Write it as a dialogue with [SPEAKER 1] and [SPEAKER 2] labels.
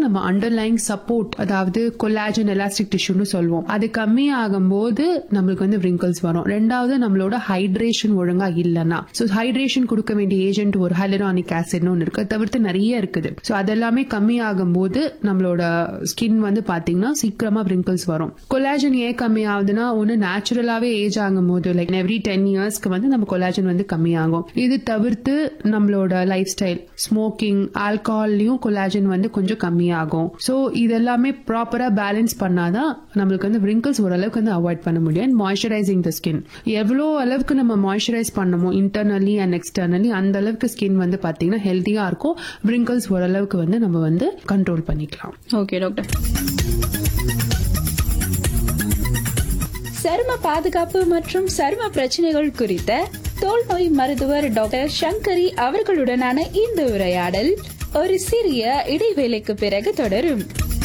[SPEAKER 1] நம்ம underlying support அதாவது collagen elastic டிஷ்யூன்னு சொல்லுவோம் அது கம்மி ஆகும்போது நம்மளுக்கு வந்து wrinkles வரும் ரெண்டாவது நம்மளோட ஹைட்ரேஷன் ஒழுங்கா இல்லைன்னா ஸோ ஹைட்ரேஷன் கொடுக்க வேண்டிய ஏஜென்ட் ஒரு ஹைலரானிக் ஆசிட்னு ஒன்று இருக்கு அது தவிர்த்து நிறைய இருக்குது ஸோ அதெல்லாமே கம்மி ஆகும்போது நம்மளோட ஸ்கின் வந்து பாத்தீங்கன்னா சீக்கிரமா wrinkles வரும் கொலாஜன் ஏன் கம்மி ஆகுதுன்னா ஒன்று நேச்சுரலாவே ஏஜ் ஆகும் போது லைக் எவ்ரி டென் இயர்ஸ்க்கு வந்து நம்ம கொலாஜன் வந்து கம்மியாகும் இது தவிர்த்து நம்மளோட லைஃப் ஸ்டைல் ஸ்மோக்கிங் ஆல்கஹால்லையும் கொலாஜன் வந்து கொஞ்சம் கம்மியாகும் ஸோ இதெல்லாமே ப்ராப்பரா பேலன்ஸ் பண்ணாதான் நம்மளுக்கு வந்து wrinkles ஓரளவுக்கு வந்து அவாய்ட் பண்ண முடியும் மாய்ஸ்சரைசிங் த ஸ்கின் எவ்வளோ அளவுக்கு நம்ம மாய்ஸ்சரைஸ் பண்ணமோ இன்டர்னலி அண்ட் எக்ஸ்டர்னலி அந்த அளவுக்கு ஸ்கின் வந்து பாத்தீங்கன்னா ஹெல்த்தியா இருக்கும் wrinkles ஓரளவுக்கு வந்து நம்ம வந்து கண்ட்ரோல் பண்ணிக்கலாம்
[SPEAKER 2] ஓகே டாக்டர் சரும பாதுகாப்பு மற்றும் சரும பிரச்சனைகள் குறித்த தோல் நோய் மருத்துவர் டாக்டர் சங்கரி அவர்களுடனான இந்த உரையாடல் ஒரு சிறிய இடைவேளைக்கு பிறகு தொடரும்